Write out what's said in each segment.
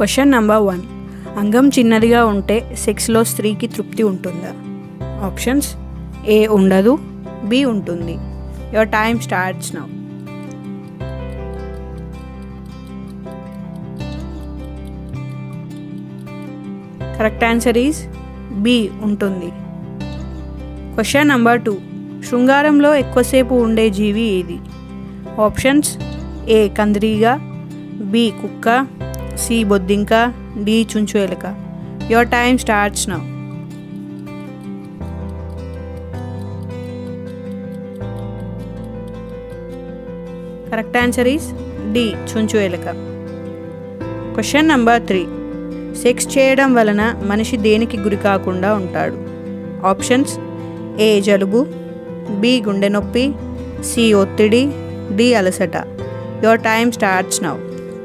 question number one అంగం చిన్నదిగా ఉంటే సెక్స్లో స్త్రీకి తృప్తి ఉంటుందా ఆప్షన్స్ ఏ ఉండదు బి ఉంటుంది your time starts now correct answer is B ఉంటుంది క్వశ్చన్ నెంబర్ టూ శృంగారంలో ఎక్కువసేపు ఉండే జీవి ఏది ఆప్షన్స్ ఏ కందిరీగ బి కుక్క సి బొద్దింక డి చుంచు ఎలుక your time starts now correct answer is D చుంచు ఎలుక క్వశ్చన్ నెంబర్ త్రీ సెక్స్ చేయడం వలన మనిషి దేనికి గురి కాకుండా ఉంటాడు ఆప్షన్స్ ఏ జలుబు బి గుండె నొప్పి సి ఒత్తిడి డి అలసట your time starts now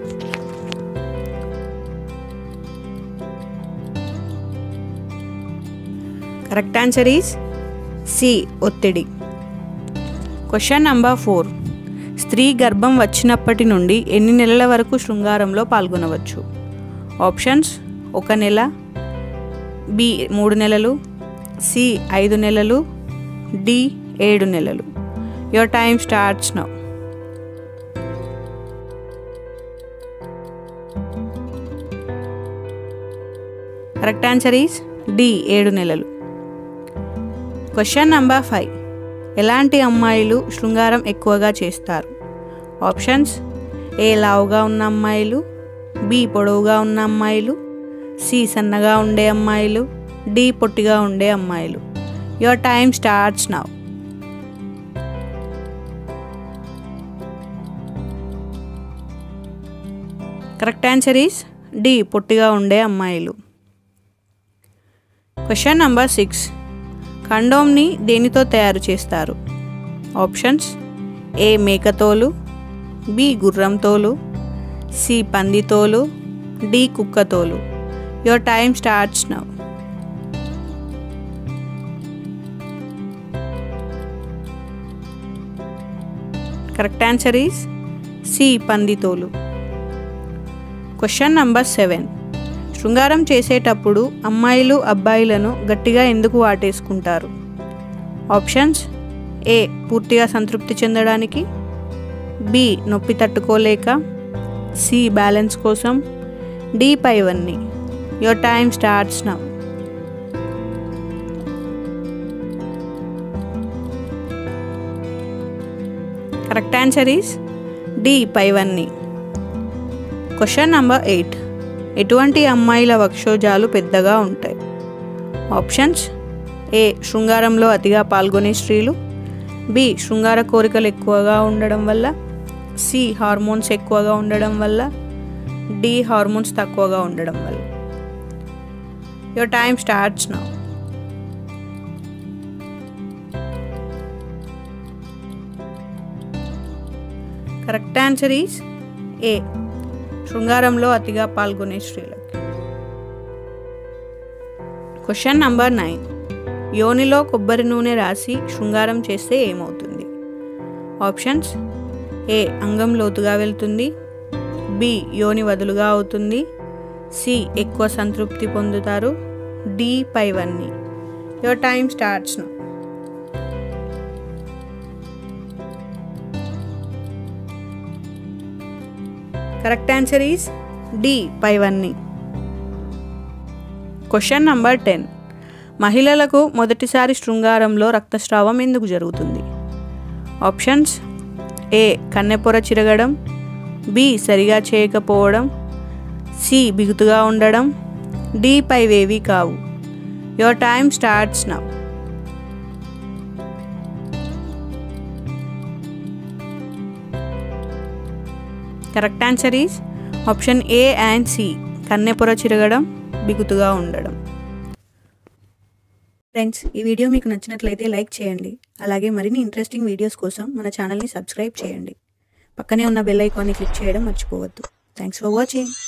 correct answer is C ఒత్తిడి క్వశ్చన్ నంబర్ ఫోర్ స్త్రీ గర్భం వచ్చినప్పటి నుండి ఎన్ని నెలల వరకు శృంగారంలో పాల్గొనవచ్చు ఆప్షన్స్ ఒక నెల బి మూడు నెలలు సి ఐదు నెలలు డి ఏడు నెలలు your time starts now correct answer is D ఏడు నెలలు క్వశ్చన్ నంబర్ ఫైవ్ ఎలాంటి అమ్మాయిలు శృంగారం ఎక్కువగా చేస్తారు ఆప్షన్స్ ఏ లావుగా ఉన్న అమ్మాయిలు బి పొడవుగా ఉన్న అమ్మాయిలు సి సన్నగా ఉండే అమ్మాయిలు డి పొట్టిగా ఉండే అమ్మాయిలు your time starts now correct answer is D పొట్టిగా ఉండే అమ్మాయిలు క్వశ్చన్ నంబర్ సిక్స్ కండోమ్ని దేనితో తయారు చేస్తారు ఆప్షన్స్ ఏ మేకతోలు బి గుర్రం తోలు సి పంది తోలు డి కుక్క తోలు your time starts now correct answer is C పంది తోలు క్వశ్చన్ నంబర్ సెవెన్ శృంగారం చేసేటప్పుడు అమ్మాయిలు అబ్బాయిలను గట్టిగా ఎందుకు వాటేసుకుంటారు ఆప్షన్స్ ఏ పూర్తిగా సంతృప్తి చెందడానికి బి నొప్పి తట్టుకోలేక సి బ్యాలెన్స్ కోసం డి పైవన్నీ your time starts now correct answer is D పైవన్నీ క్వశ్చన్ నంబర్ ఎయిట్ ఎటువంటి అమ్మాయిల వక్షోజాలు పెద్దగా ఉంటాయి ఆప్షన్స్ ఏ శృంగారంలో అతిగా పాల్గొనే స్త్రీలు బి శృంగార కోరికలు ఎక్కువగా ఉండడం వల్ల సి హార్మోన్స్ ఎక్కువగా ఉండడం వల్ల డి హార్మోన్స్ తక్కువగా ఉండడం వల్ల your time starts now correct answer is A శృంగారంలో అతిగా పాల్గొనే స్త్రీలకి క్వశ్చన్ నంబర్ నైన్ యోనిలో కొబ్బరి నూనె రాసి శృంగారం చేస్తే ఏమవుతుంది ఆప్షన్స్ ఏ అంగం లోతుగా వెళ్తుంది బి యోని వదులుగా అవుతుంది సి ఎక్కువ సంతృప్తి పొందుతారు డి పైవన్నీ your time starts now correct answer is D పైవన్నీ క్వశ్చన్ నంబర్ టెన్ మహిళలకు మొదటిసారి శృంగారంలో రక్తస్రావం ఎందుకు జరుగుతుంది ఆప్షన్స్ ఏ కన్నెపొర చిరగడం బి సరిగా చేయకపోవడం సి బిగుతుగా ఉండడం డి పైవేవి కావు your time starts now correct answer is option A and C కన్నెపొర చిరగడం బిగుతుగా ఉండడం ఫ్రెండ్స్ ఈ వీడియో మీకు నచ్చినట్లయితే లైక్ చేయండి అలాగే మరిన్ని ఇంట్రెస్టింగ్ వీడియోస్ కోసం మన ఛానల్ని సబ్స్క్రైబ్ చేయండి పక్కనే ఉన్న బెల్ ఐకాన్ని క్లిక్ చేయడం మర్చిపోవద్దు థ్యాంక్స్ ఫర్ వాచింగ్